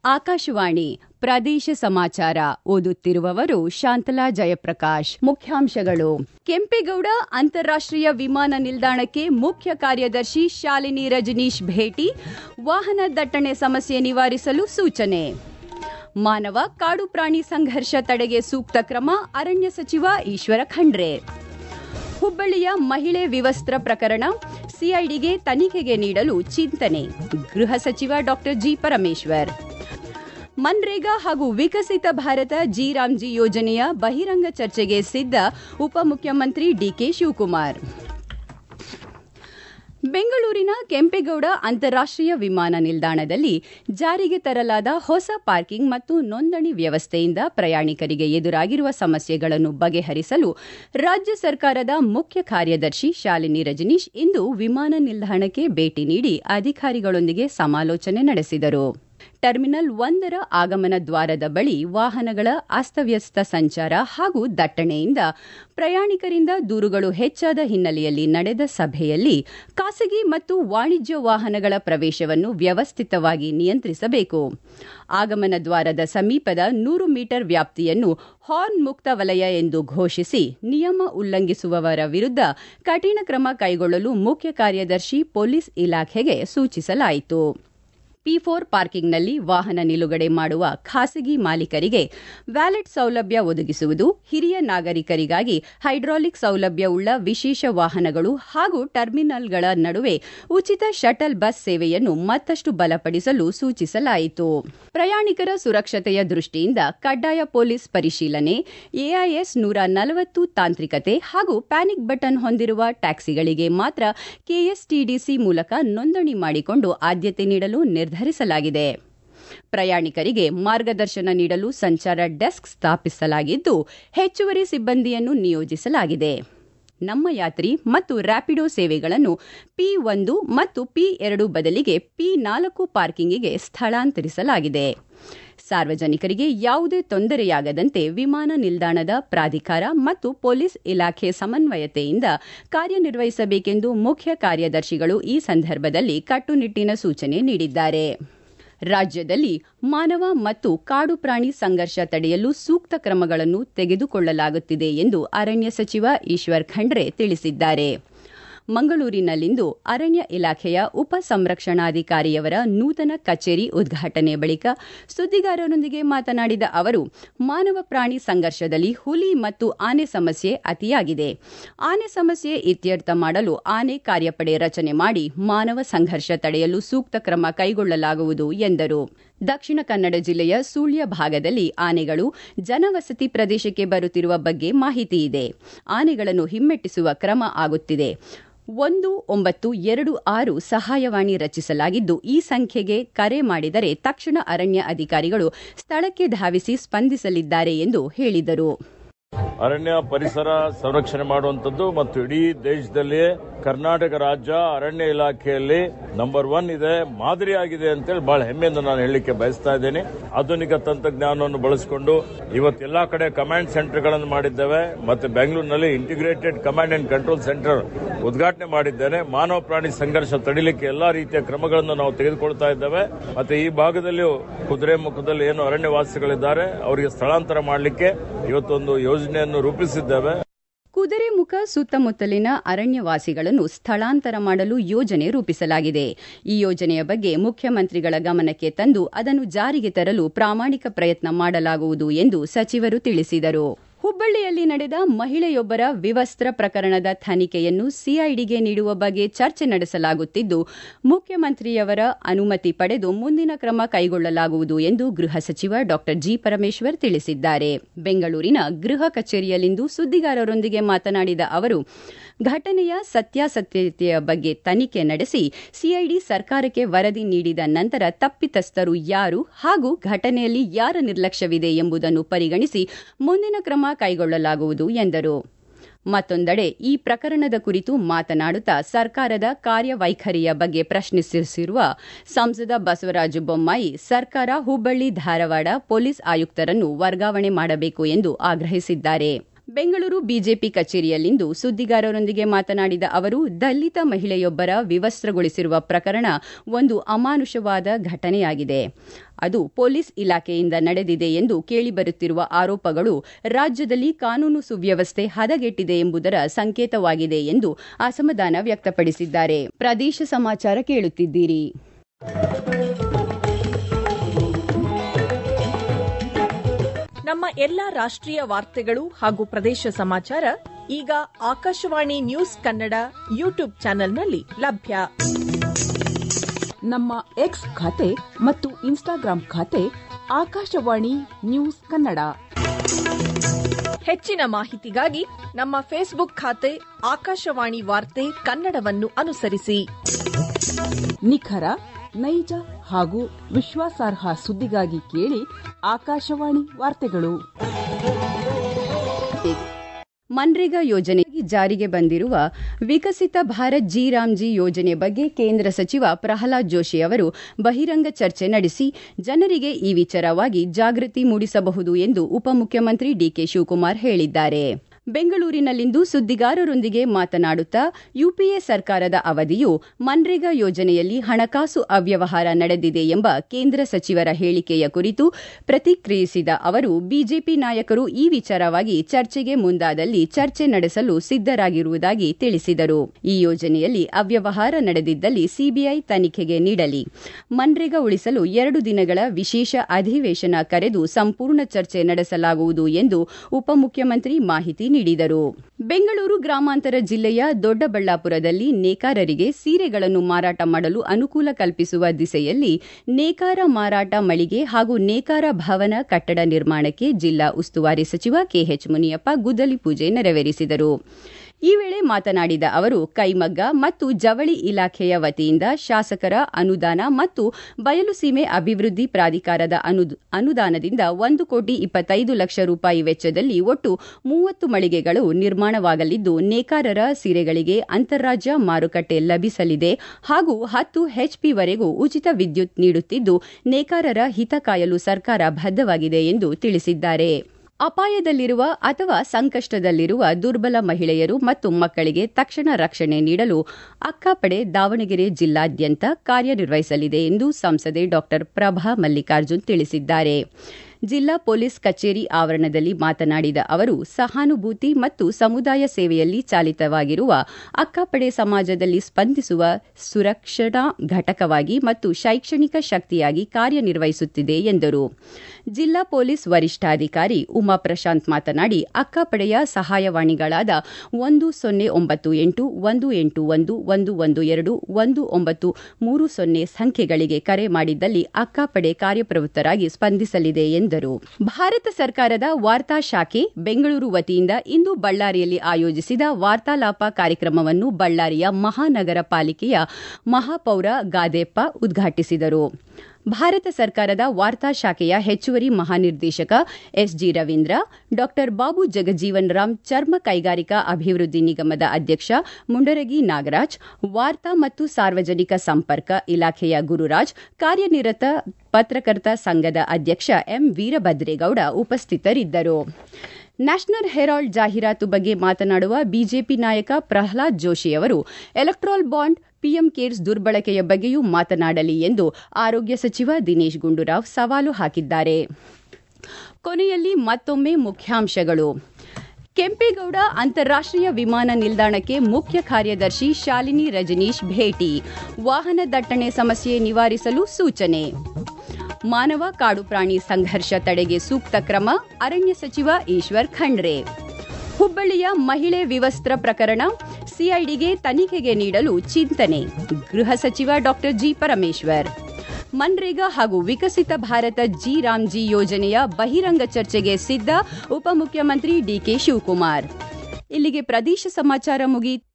ಆಕಾಶವಾಣಿ ಪ್ರದೇಶ ಸಮಾಚಾರ ಓದುತ್ತಿರುವವರು ಶಾಂತಲಾ ಜಯಪ್ರಕಾಶ್ ಮುಖ್ಯಾಂಶಗಳು ಕೆಂಪೇಗೌಡ ಅಂತಾರಾಷ್ಟ್ರೀಯ ವಿಮಾನ ನಿಲ್ದಾಣಕ್ಕೆ ಮುಖ್ಯ ಕಾರ್ಯದರ್ಶಿ ಶಾಲಿನಿ ರಜನೀಶ್ ಭೇಟಿ ವಾಹನ ದಟ್ಟಣೆ ಸಮಸ್ಯೆ ನಿವಾರಿಸಲು ಸೂಚನೆ ಮಾನವ ಕಾಡು ಪ್ರಾಣಿ ಸಂಘರ್ಷ ತಡೆಗೆ ಸೂಕ್ತ ಕ್ರಮ ಅರಣ್ಯ ಸಚಿವ ಈಶ್ವರ ಖಂಡ್ರೆ ಹುಬ್ಬಳ್ಳಿಯ ಮಹಿಳೆ ವಿವಸ್ತ್ರ ಪ್ರಕರಣ ಸಿಐಡಿಗೆ ತನಿಖೆಗೆ ನೀಡಲು ಚಿಂತನೆ ಗೃಹ ಸಚಿವ ಡಾ ಜಿ ಪರಮೇಶ್ವರ್ ಮನ್ರೇಗಾ ಹಾಗೂ ವಿಕಸಿತ ಭಾರತ ಜಿ ರಾಮ್ಜಿ ಯೋಜನೆಯ ಬಹಿರಂಗ ಚರ್ಚೆಗೆ ಸಿದ್ಧ ಉಪಮುಖ್ಯಮಂತ್ರಿ ಡಿಕೆ ಶಿವಕುಮಾರ್ ಬೆಂಗಳೂರಿನ ಕೆಂಪೇಗೌಡ ಅಂತಾರಾಷ್ಟ್ರೀಯ ವಿಮಾನ ನಿಲ್ದಾಣದಲ್ಲಿ ಜಾರಿಗೆ ತರಲಾದ ಹೊಸ ಪಾರ್ಕಿಂಗ್ ಮತ್ತು ನೋಂದಣಿ ವ್ಯವಸ್ಥೆಯಿಂದ ಪ್ರಯಾಣಿಕರಿಗೆ ಎದುರಾಗಿರುವ ಸಮಸ್ಯೆಗಳನ್ನು ಬಗೆಹರಿಸಲು ರಾಜ್ಯ ಸರ್ಕಾರದ ಮುಖ್ಯ ಕಾರ್ಯದರ್ಶಿ ಶಾಲಿನಿ ರಜನೀಶ್ ಇಂದು ವಿಮಾನ ನಿಲ್ದಾಣಕ್ಕೆ ಭೇಟಿ ನೀಡಿ ಅಧಿಕಾರಿಗಳೊಂದಿಗೆ ಸಮಾಲೋಚನೆ ನಡೆಸಿದರು ಟರ್ಮಿನಲ್ ಒಂದರ ಆಗಮನ ದ್ವಾರದ ಬಳಿ ವಾಹನಗಳ ಅಸ್ತವ್ಯಸ್ತ ಸಂಚಾರ ಹಾಗೂ ದಟ್ಟಣೆಯಿಂದ ಪ್ರಯಾಣಿಕರಿಂದ ದೂರುಗಳು ಹೆಚ್ಚಾದ ಹಿನ್ನೆಲೆಯಲ್ಲಿ ನಡೆದ ಸಭೆಯಲ್ಲಿ ಖಾಸಗಿ ಮತ್ತು ವಾಣಿಜ್ಯ ವಾಹನಗಳ ಪ್ರವೇಶವನ್ನು ವ್ಯವಸ್ಥಿತವಾಗಿ ನಿಯಂತ್ರಿಸಬೇಕು ಆಗಮನ ದ್ವಾರದ ಸಮೀಪದ ನೂರು ಮೀಟರ್ ವ್ಯಾಪ್ತಿಯನ್ನು ಹಾರ್ನ್ ಮುಕ್ತ ವಲಯ ಎಂದು ಘೋಷಿಸಿ ನಿಯಮ ಉಲ್ಲಂಘಿಸುವವರ ವಿರುದ್ಧ ಕಠಿಣ ಕ್ರಮ ಕೈಗೊಳ್ಳಲು ಮುಖ್ಯ ಕಾರ್ಯದರ್ಶಿ ಪೊಲೀಸ್ ಇಲಾಖೆಗೆ ಸೂಚಿಸಲಾಯಿತು ಪಿ ಫೋರ್ ಪಾರ್ಕಿಂಗ್ನಲ್ಲಿ ವಾಹನ ನಿಲುಗಡೆ ಮಾಡುವ ಖಾಸಗಿ ಮಾಲೀಕರಿಗೆ ವ್ಯಾಲೆಟ್ ಸೌಲಭ್ಯ ಒದಗಿಸುವುದು ಹಿರಿಯ ನಾಗರಿಕರಿಗಾಗಿ ಹೈಡ್ರಾಲಿಕ್ ಸೌಲಭ್ಯವುಳ್ಳ ವಿಶೇಷ ವಾಹನಗಳು ಹಾಗೂ ಟರ್ಮಿನಲ್ಗಳ ನಡುವೆ ಉಚಿತ ಶಟಲ್ ಬಸ್ ಸೇವೆಯನ್ನು ಮತ್ತಷ್ಟು ಬಲಪಡಿಸಲು ಸೂಚಿಸಲಾಯಿತು ಪ್ರಯಾಣಿಕರ ಸುರಕ್ಷತೆಯ ದೃಷ್ಟಿಯಿಂದ ಕಡ್ಡಾಯ ಪೊಲೀಸ್ ಪರಿಶೀಲನೆ ಎಐಎಸ್ ನೂರ ನಲವತ್ತು ತಾಂತ್ರಿಕತೆ ಹಾಗೂ ಪ್ಯಾನಿಕ್ ಬಟನ್ ಹೊಂದಿರುವ ಟ್ಯಾಕ್ಸಿಗಳಿಗೆ ಮಾತ್ರ ಕೆಎಸ್ಟಿಡಿಸಿ ಮೂಲಕ ನೋಂದಣಿ ಮಾಡಿಕೊಂಡು ಆದ್ಯತೆ ನೀಡಲು ನಿರ್ಧರಿಸಲಾಗಿದೆ ಪ್ರಯಾಣಿಕರಿಗೆ ಮಾರ್ಗದರ್ಶನ ನೀಡಲು ಸಂಚಾರ ಡೆಸ್ಕ್ ಸ್ಥಾಪಿಸಲಾಗಿದ್ದು ಹೆಚ್ಚುವರಿ ಸಿಬ್ಬಂದಿಯನ್ನು ನಿಯೋಜಿಸಲಾಗಿದೆ ನಮ್ಮ ಯಾತ್ರಿ ಮತ್ತು ರ್ಯಾಪಿಡೋ ಸೇವೆಗಳನ್ನು ಪಿ ಒಂದು ಮತ್ತು ಪಿ ಎರಡು ಬದಲಿಗೆ ಪಿ ನಾಲ್ಕು ಪಾರ್ಕಿಂಗಿಗೆ ಸ್ಥಳಾಂತರಿಸಲಾಗಿದೆ ಸಾರ್ವಜನಿಕರಿಗೆ ಯಾವುದೇ ತೊಂದರೆಯಾಗದಂತೆ ವಿಮಾನ ನಿಲ್ದಾಣದ ಪ್ರಾಧಿಕಾರ ಮತ್ತು ಪೊಲೀಸ್ ಇಲಾಖೆ ಸಮನ್ವಯತೆಯಿಂದ ಕಾರ್ಯನಿರ್ವಹಿಸಬೇಕೆಂದು ಮುಖ್ಯ ಕಾರ್ಯದರ್ಶಿಗಳು ಈ ಸಂದರ್ಭದಲ್ಲಿ ಕಟ್ಟುನಿಟ್ಟಿನ ಸೂಚನೆ ನೀಡಿದ್ದಾರೆ ರಾಜ್ಯದಲ್ಲಿ ಮಾನವ ಮತ್ತು ಕಾಡು ಪ್ರಾಣಿ ಸಂಘರ್ಷ ತಡೆಯಲು ಸೂಕ್ತ ಕ್ರಮಗಳನ್ನು ತೆಗೆದುಕೊಳ್ಳಲಾಗುತ್ತಿದೆ ಎಂದು ಅರಣ್ಯ ಸಚಿವ ಈಶ್ವರ್ ಖಂಡ್ರೆ ತಿಳಿಸಿದ್ದಾರೆ ಮಂಗಳೂರಿನಲ್ಲಿಂದು ಅರಣ್ಯ ಇಲಾಖೆಯ ಉಪ ಸಂರಕ್ಷಣಾಧಿಕಾರಿಯವರ ನೂತನ ಕಚೇರಿ ಉದ್ಘಾಟನೆ ಬಳಿಕ ಸುದ್ದಿಗಾರರೊಂದಿಗೆ ಮಾತನಾಡಿದ ಅವರು ಮಾನವ ಪ್ರಾಣಿ ಸಂಘರ್ಷದಲ್ಲಿ ಹುಲಿ ಮತ್ತು ಆನೆ ಸಮಸ್ಯೆ ಅತಿಯಾಗಿದೆ ಆನೆ ಸಮಸ್ಯೆ ಇತ್ಯರ್ಥ ಮಾಡಲು ಆನೆ ಕಾರ್ಯಪಡೆ ರಚನೆ ಮಾಡಿ ಮಾನವ ಸಂಘರ್ಷ ತಡೆಯಲು ಸೂಕ್ತ ಕ್ರಮ ಕೈಗೊಳ್ಳಲಾಗುವುದು ಎಂದರು ದಕ್ಷಿಣ ಕನ್ನಡ ಜಿಲ್ಲೆಯ ಸುಳ್ಯ ಭಾಗದಲ್ಲಿ ಆನೆಗಳು ಜನವಸತಿ ಪ್ರದೇಶಕ್ಕೆ ಬರುತ್ತಿರುವ ಬಗ್ಗೆ ಮಾಹಿತಿ ಇದೆ ಆನೆಗಳನ್ನು ಹಿಮ್ಮೆಟ್ಟಿಸುವ ಕ್ರಮ ಆಗುತ್ತಿದೆ ಒಂದು ಒಂಬತ್ತು ಎರಡು ಆರು ಸಹಾಯವಾಣಿ ರಚಿಸಲಾಗಿದ್ದು ಈ ಸಂಖ್ಯೆಗೆ ಕರೆ ಮಾಡಿದರೆ ತಕ್ಷಣ ಅರಣ್ಯ ಅಧಿಕಾರಿಗಳು ಸ್ಥಳಕ್ಕೆ ಧಾವಿಸಿ ಸ್ಪಂದಿಸಲಿದ್ದಾರೆ ಎಂದು ಹೇಳಿದರು ಅರಣ್ಯ ಪರಿಸರ ಸಂರಕ್ಷಣೆ ಮಾಡುವಂತದ್ದು ಮತ್ತು ಇಡೀ ದೇಶದಲ್ಲಿಯೇ ಕರ್ನಾಟಕ ರಾಜ್ಯ ಅರಣ್ಯ ಇಲಾಖೆಯಲ್ಲಿ ನಂಬರ್ ಒನ್ ಇದೆ ಮಾದರಿಯಾಗಿದೆ ಅಂತೇಳಿ ಬಹಳ ಹೆಮ್ಮೆಯಿಂದ ನಾನು ಹೇಳಲಿಕ್ಕೆ ಬಯಸ್ತಾ ಇದ್ದೇನೆ ಆಧುನಿಕ ತಂತ್ರಜ್ಞಾನವನ್ನು ಬಳಸಿಕೊಂಡು ಇವತ್ತೆಲ್ಲಾ ಕಡೆ ಕಮಾಂಡ್ ಸೆಂಟರ್ಗಳನ್ನು ಮಾಡಿದ್ದೇವೆ ಮತ್ತೆ ಬೆಂಗಳೂರಿನಲ್ಲಿ integrated command and control centre ಉದ್ಘಾಟನೆ ಮಾಡಿದ್ದೇನೆ ಮಾನವ ಪ್ರಾಣಿ ಸಂಘರ್ಷ ತಡಿಲಿಕ್ಕೆ ಎಲ್ಲಾ ರೀತಿಯ ಕ್ರಮಗಳನ್ನು ನಾವು ತೆಗೆದುಕೊಳ್ತಾ ಇದ್ದೇವೆ ಮತ್ತೆ ಈ ಭಾಗದಲ್ಲಿ ಕುದುರೆ ಮುಖದಲ್ಲಿ ಏನು ಅರಣ್ಯವಾಸಿಗಳಿದ್ದಾರೆ ಅವರಿಗೆ ಸ್ಥಳಾಂತರ ಮಾಡಲಿಕ್ಕೆ ಇವತ್ತೊಂದು ಯೋಜನೆಯನ್ನು ರೂಪಿಸಿದ್ದೇವೆ ಕುದುರೆಮುಖ ಸುತ್ತಮುತ್ತಲಿನ ಅರಣ್ಯವಾಸಿಗಳನ್ನು ಸ್ಥಳಾಂತರ ಮಾಡಲು ಯೋಜನೆ ರೂಪಿಸಲಾಗಿದೆ ಈ ಯೋಜನೆಯ ಬಗ್ಗೆ ಮುಖ್ಯಮಂತ್ರಿಗಳ ಗಮನಕ್ಕೆ ತಂದು ಅದನ್ನು ಜಾರಿಗೆ ತರಲು ಪ್ರಾಮಾಣಿಕ ಪ್ರಯತ್ನ ಮಾಡಲಾಗುವುದು ಎಂದು ಸಚಿವರು ತಿಳಿಸಿದರು ಹುಬ್ಬಳ್ಳಿಯಲ್ಲಿ ನಡೆದ ಮಹಿಳೆಯೊಬ್ಬರ ವಿವಸ್ತ್ರ ಪ್ರಕರಣದ ತನಿಖೆಯನ್ನು ಸಿಐಡಿಗೆ ನೀಡುವ ಬಗ್ಗೆ ಚರ್ಚೆ ನಡೆಸಲಾಗುತ್ತಿದ್ದು ಮುಖ್ಯಮಂತ್ರಿಯವರ ಅನುಮತಿ ಪಡೆದು ಮುಂದಿನ ಕ್ರಮ ಕೈಗೊಳ್ಳಲಾಗುವುದು ಎಂದು ಗೃಹ ಸಚಿವ ಡಾ ಜಿ ಪರಮೇಶ್ವರ್ ತಿಳಿಸಿದ್ದಾರೆ ಬೆಂಗಳೂರಿನ ಗೃಹ ಕಚೇರಿಯಲ್ಲಿಂದು ಸುದ್ದಿಗಾರರೊಂದಿಗೆ ಮಾತನಾಡಿದ ಅವರು ಘಟನೆಯ ಸತ್ಯಾಸತ್ಯತೆಯ ಬಗ್ಗೆ ತನಿಖೆ ನಡೆಸಿ ಸಿಐಡಿ ಸರ್ಕಾರಕ್ಕೆ ವರದಿ ನೀಡಿದ ನಂತರ ತಪ್ಪಿತಸ್ಥರು ಯಾರು ಹಾಗೂ ಘಟನೆಯಲ್ಲಿ ಯಾರ ನಿರ್ಲಕ್ಷ್ಯವಿದೆ ಎಂಬುದನ್ನು ಪರಿಗಣಿಸಿ ಮುಂದಿನ ಕ್ರಮ ಕೈಗೊಳ್ಳಲಾಗುವುದು ಎಂದರು ಮತ್ತೊಂದೆಡೆ ಈ ಪ್ರಕರಣದ ಕುರಿತು ಮಾತನಾಡುತ್ತಾ ಸರ್ಕಾರದ ಕಾರ್ಯವೈಖರಿಯ ಬಗ್ಗೆ ಪ್ರಶ್ನಿಸಿರುವ ಸಂಸದ ಬಸವರಾಜ ಬೊಮ್ಮಾಯಿ ಸರ್ಕಾರ ಹುಬ್ಬಳ್ಳಿ ಧಾರವಾಡ ಪೊಲೀಸ್ ಆಯುಕ್ತರನ್ನು ವರ್ಗಾವಣೆ ಮಾಡಬೇಕು ಎಂದು ಆಗ್ರಹಿಸಿದ್ದಾರೆ ಬೆಂಗಳೂರು ಬಿಜೆಪಿ ಕಚೇರಿಯಲ್ಲಿಂದು ಸುದ್ದಿಗಾರರೊಂದಿಗೆ ಮಾತನಾಡಿದ ಅವರು ದಲಿತ ಮಹಿಳೆಯೊಬ್ಬರ ವಿವಸ್ತ್ರಗೊಳಿಸಿರುವ ಪ್ರಕರಣ ಒಂದು ಅಮಾನುಷವಾದ ಘಟನೆಯಾಗಿದೆ ಅದು ಪೊಲೀಸ್ ಇಲಾಖೆಯಿಂದ ನಡೆದಿದೆ ಎಂದು ಕೇಳಿಬರುತ್ತಿರುವ ಆರೋಪಗಳು ರಾಜ್ಯದಲ್ಲಿ ಕಾನೂನು ಸುವ್ಯವಸ್ಥೆ ಹದಗೆಟ್ಟಿದೆ ಎಂಬುದರ ಸಂಕೇತವಾಗಿದೆ ಎಂದು ಅಸಮಾಧಾನ ವ್ಯಕ್ತಪಡಿಸಿದ್ದಾರೆ ಪ್ರದೇಶ ಸಮಾಚಾರ ಕೇಳುತ್ತಿದ್ದೀರಿ ನಮ್ಮ ಎಲ್ಲಾ ರಾಷ್ಟ್ರೀಯ ವಾರ್ತೆಗಳು ಹಾಗೂ ಪ್ರದೇಶ ಸಮಾಚಾರ ಈಗ ಆಕಾಶವಾಣಿ ನ್ಯೂಸ್ ಕನ್ನಡ ಯೂಟ್ಯೂಬ್ ಚಾನೆಲ್ನಲ್ಲಿ ಲಭ್ಯ ನಮ್ಮ ಎಕ್ಸ್ ಖಾತೆ ಮತ್ತು ಇನ್ಸ್ಟಾಗ್ರಾಂ ಖಾತೆ ಆಕಾಶವಾಣಿ ನ್ಯೂಸ್ ಕನ್ನಡ ಹೆಚ್ಚಿನ ಮಾಹಿತಿಗಾಗಿ ನಮ್ಮ ಫೇಸ್ಬುಕ್ ಖಾತೆ ಆಕಾಶವಾಣಿ ವಾರ್ತೆ ಕನ್ನಡವನ್ನು ಅನುಸರಿಸಿ ನಿಖರ ನೈಜ ಹಾಗೂ ವಿಶ್ವಾಸಾರ್ಹ ಸುದ್ದಿಗಾಗಿ ಕೇಳಿ ಆಕಾಶವಾಣಿ ವಾರ್ತೆಗಳು ಮನ್ರೇಗಾ ಯೋಜನೆ ಜಾರಿಗೆ ಬಂದಿರುವ ವಿಕಸಿತ ಭಾರತ್ ಜಿ ರಾಮ್ಜಿ ಯೋಜನೆ ಬಗ್ಗೆ ಕೇಂದ್ರ ಸಚಿವ ಪ್ರಹ್ಲಾದ್ ಜೋಶಿ ಅವರು ಬಹಿರಂಗ ಚರ್ಚೆ ನಡೆಸಿ ಜನರಿಗೆ ಈ ವಿಚಾರವಾಗಿ ಜಾಗೃತಿ ಮೂಡಿಸಬಹುದು ಎಂದು ಉಪಮುಖ್ಯಮಂತ್ರಿ ಡಿಕೆ ಶಿವಕುಮಾರ್ ಹೇಳಿದ್ದಾರೆ ಬೆಂಗಳೂರಿನಲ್ಲಿಂದು ಸುದ್ದಿಗಾರರೊಂದಿಗೆ ಮಾತನಾಡುತ್ತಾ ಯುಪಿಎ ಸರ್ಕಾರದ ಅವಧಿಯು ಮನ್ರೇಗಾ ಯೋಜನೆಯಲ್ಲಿ ಹಣಕಾಸು ಅವ್ಯವಹಾರ ನಡೆದಿದೆ ಎಂಬ ಕೇಂದ್ರ ಸಚಿವರ ಹೇಳಿಕೆಯ ಕುರಿತು ಪ್ರತಿಕ್ರಿಯಿಸಿದ ಅವರು ಬಿಜೆಪಿ ನಾಯಕರು ಈ ವಿಚಾರವಾಗಿ ಚರ್ಚೆಗೆ ಮುಂದಾದಲ್ಲಿ ಚರ್ಚೆ ನಡೆಸಲು ಸಿದ್ದರಾಗಿರುವುದಾಗಿ ತಿಳಿಸಿದರು ಈ ಯೋಜನೆಯಲ್ಲಿ ಅವ್ಯವಹಾರ ನಡೆದಿದ್ದಲ್ಲಿ ಸಿಬಿಐ ತನಿಖೆಗೆ ನೀಡಲಿ ಮನ್ರೇಗಾ ಉಳಿಸಲು ಎರಡು ದಿನಗಳ ವಿಶೇಷ ಅಧಿವೇಶನ ಕರೆದು ಸಂಪೂರ್ಣ ಚರ್ಚೆ ನಡೆಸಲಾಗುವುದು ಎಂದು ಉಪಮುಖ್ಯಮಂತ್ರಿ ಮಾಹಿತಿ ನೀಡಿದರು ಬೆಂಗಳೂರು ಗ್ರಾಮಾಂತರ ಜಿಲ್ಲೆಯ ದೊಡ್ಡಬಳ್ಳಾಪುರದಲ್ಲಿ ನೇಕಾರರಿಗೆ ಸೀರೆಗಳನ್ನು ಮಾರಾಟ ಮಾಡಲು ಅನುಕೂಲ ಕಲ್ಪಿಸುವ ದಿಸೆಯಲ್ಲಿ ನೇಕಾರ ಮಾರಾಟ ಮಳಿಗೆ ಹಾಗೂ ನೇಕಾರ ಭವನ ಕಟ್ಟಡ ನಿರ್ಮಾಣಕ್ಕೆ ಜಿಲ್ಲಾ ಉಸ್ತುವಾರಿ ಸಚಿವ ಕೆಎಚ್ ಮುನಿಯಪ್ಪ ಗುದ್ದಲಿ ಪೂಜೆ ನೆರವೇರಿಸಿದರು ಈ ವೇಳೆ ಮಾತನಾಡಿದ ಅವರು ಕೈಮಗ್ಗ ಮತ್ತು ಜವಳಿ ಇಲಾಖೆಯ ವತಿಯಿಂದ ಶಾಸಕರ ಅನುದಾನ ಮತ್ತು ಬಯಲು ಸೀಮೆ ಅಭಿವೃದ್ಧಿ ಪ್ರಾಧಿಕಾರದ ಅನುದಾನದಿಂದ ಒಂದು ಕೋಟಿ ಇಪ್ಪತ್ತೈದು ಲಕ್ಷ ರೂಪಾಯಿ ವೆಚ್ಚದಲ್ಲಿ ಒಟ್ಟು ಮೂವತ್ತು ಮಳಿಗೆಗಳು ನಿರ್ಮಾಣವಾಗಲಿದ್ದು ನೇಕಾರರ ಸೀರೆಗಳಿಗೆ ಅಂತಾರಾಜ್ಯ ಮಾರುಕಟ್ಟೆ ಲಭಿಸಲಿದೆ ಹಾಗೂ ಹತ್ತು ಎಚ್ಪಿವರೆಗೂ ಉಚಿತ ವಿದ್ಯುತ್ ನೀಡುತ್ತಿದ್ದು ನೇಕಾರರ ಹಿತ ಕಾಯಲು ಸರ್ಕಾರ ಬದ್ಧವಾಗಿದೆ ಎಂದು ತಿಳಿಸಿದ್ದಾರೆ ಅಪಾಯದಲ್ಲಿರುವ ಅಥವಾ ಸಂಕಷ್ಟದಲ್ಲಿರುವ ದುರ್ಬಲ ಮಹಿಳೆಯರು ಮತ್ತು ಮಕ್ಕಳಿಗೆ ತಕ್ಷಣ ರಕ್ಷಣೆ ನೀಡಲು ಅಕ್ಕಪಡೆ ದಾವಣಗೆರೆ ಜಿಲ್ಲಾದ್ಯಂತ ಕಾರ್ಯನಿರ್ವಹಿಸಲಿದೆ ಎಂದು ಸಂಸದೆ ಡಾ ಪ್ರಭಾ ಮಲ್ಲಿಕಾರ್ಜುನ್ ತಿಳಿಸಿದ್ದಾರೆ ಜಿಲ್ಲಾ ಪೊಲೀಸ್ ಕಚೇರಿ ಆವರಣದಲ್ಲಿ ಮಾತನಾಡಿದ ಅವರು ಸಹಾನುಭೂತಿ ಮತ್ತು ಸಮುದಾಯ ಸೇವೆಯಲ್ಲಿ ಚಾಲಿತವಾಗಿರುವ ಅಕ್ಕಪಡೆ ಸಮಾಜದಲ್ಲಿ ಸ್ಪಂದಿಸುವ ಸುರಕ್ಷಣಾ ಘಟಕವಾಗಿ ಮತ್ತು ಶೈಕ್ಷಣಿಕ ಶಕ್ತಿಯಾಗಿ ಕಾರ್ಯನಿರ್ವಹಿಸುತ್ತಿದೆ ಎಂದರು ಜಿಲ್ಲಾ ಪೊಲೀಸ್ ವರಿಷ್ಠಾಧಿಕಾರಿ ಉಮಾ ಪ್ರಶಾಂತ್ ಮಾತನಾಡಿ ಅಕ್ಕಪಡೆಯ ಸಹಾಯವಾಣಿಗಳಾದ ಒಂದು ಸೊನ್ನೆ ಒಂಬತ್ತು ಎಂಟು ಒಂದು ಎಂಟು ಒಂದು ಒಂದು ಒಂದು ಎರಡು ಒಂದು ಒಂಬತ್ತು ಮೂರು ಸೊನ್ನೆ ಸಂಖ್ಯೆಗಳಿಗೆ ಕರೆ ಮಾಡಿದ್ದಲ್ಲಿ ಅಕ್ಕಪಡೆ ಕಾರ್ಯಪ್ರವೃತ್ತರಾಗಿ ಸ್ಪಂದಿಸಲಿದೆ ಎಂದರು ಭಾರತ ಸರ್ಕಾರದ ವಾರ್ತಾ ಶಾಖೆ ಬೆಂಗಳೂರು ವತಿಯಿಂದ ಇಂದು ಬಳ್ಳಾರಿಯಲ್ಲಿ ಆಯೋಜಿಸಿದ ವಾರ್ತಾಲಾಪ ಕಾರ್ಯಕ್ರಮವನ್ನು ಬಳ್ಳಾರಿಯ ಮಹಾನಗರ ಪಾಲಿಕೆಯ ಮಹಾಪೌರ ಗಾದೆಪ್ಪ ಉದ್ಘಾಟಿಸಿದರು ಭಾರತ ಸರ್ಕಾರದ ವಾರ್ತಾ ಶಾಖೆಯ ಹೆಚ್ಚುವರಿ ಮಹಾನಿರ್ದೇಶಕ ಎಸ್ಜಿ ರವೀಂದ್ರ ಡಾ ಬಾಬು ಜಗಜೀವನ್ ರಾಮ್ ಚರ್ಮ ಕೈಗಾರಿಕಾ ಅಭಿವೃದ್ಧಿ ನಿಗಮದ ಅಧ್ಯಕ್ಷ ಮುಂಡರಗಿ ನಾಗರಾಜ್ ವಾರ್ತಾ ಮತ್ತು ಸಾರ್ವಜನಿಕ ಸಂಪರ್ಕ ಇಲಾಖೆಯ ಗುರುರಾಜ್ ಕಾರ್ಯನಿರತ ಪತ್ರಕರ್ತ ಸಂಘದ ಅಧ್ಯಕ್ಷ ಎಂ ವೀರಭದ್ರೇಗೌಡ ಉಪಸ್ಥಿತರಿದ್ದರು ನ್ಯಾಷನಲ್ ಹೆರಾಲ್ಡ್ ಜಾಹೀರಾತು ಬಗ್ಗೆ ಮಾತನಾಡುವ ಬಿಜೆಪಿ ನಾಯಕ ಪ್ರಹ್ಲಾದ್ ಜೋಶಿ ಅವರು ಎಲೆಕ್ಟ್ರಾಲ್ ಬಾಂಡ್ ಪಿಎಂ ಕೇರ್ಸ್ ದುರ್ಬಳಕೆಯ ಬಗ್ಗೆಯೂ ಮಾತನಾಡಲಿ ಎಂದು ಆರೋಗ್ಯ ಸಚಿವ ದಿನೇಶ್ ಗುಂಡೂರಾವ್ ಸವಾಲು ಹಾಕಿದ್ದಾರೆ ಕೊನೆಯಲ್ಲಿ ಮತ್ತೊಮ್ಮೆ ಮುಖ್ಯಾಂಶಗಳು ಕೆಂಪೇಗೌಡ ಅಂತಾರಾಷ್ಟೀಯ ವಿಮಾನ ನಿಲ್ದಾಣಕ್ಕೆ ಮುಖ್ಯ ಕಾರ್ಯದರ್ಶಿ ಶಾಲಿನಿ ರಜನೀಶ್ ಭೇಟಿ ವಾಹನ ದಟ್ಟಣೆ ಸಮಸ್ಯೆ ನಿವಾರಿಸಲು ಸೂಚನೆ ಮಾನವ ಕಾಡು ಪ್ರಾಣಿ ಸಂಘರ್ಷ ತಡೆಗೆ ಸೂಕ್ತ ಕ್ರಮ ಅರಣ್ಯ ಸಚಿವ ಈಶ್ವರ್ ಖಂಡ್ರೆ ಹುಬ್ಬಳ್ಳಿಯ ಮಹಿಳೆ ವಿವಸ್ತ್ರ ಪ್ರಕರಣ ಸಿಐಡಿಗೆ ತನಿಖೆಗೆ ನೀಡಲು ಚಿಂತನೆ ಗೃಹ ಸಚಿವ ಡಾ ಜಿ ಪರಮೇಶ್ವರ್ ಮನ್ರೇಗಾ ಹಾಗೂ ವಿಕಸಿತ ಭಾರತ ಜಿ ರಾಮ್ಜಿ ಯೋಜನೆಯ ಬಹಿರಂಗ ಚರ್ಚೆಗೆ ಸಿದ್ಧ ಉಪಮುಖ್ಯಮಂತ್ರಿ ಡಿಕೆ ಶಿವಕುಮಾರ್ ಇಲ್ಲಿಗೆ ಪ್ರದೇಶ ಸಮಾಚಾರ ಮುಗಿಯಿತು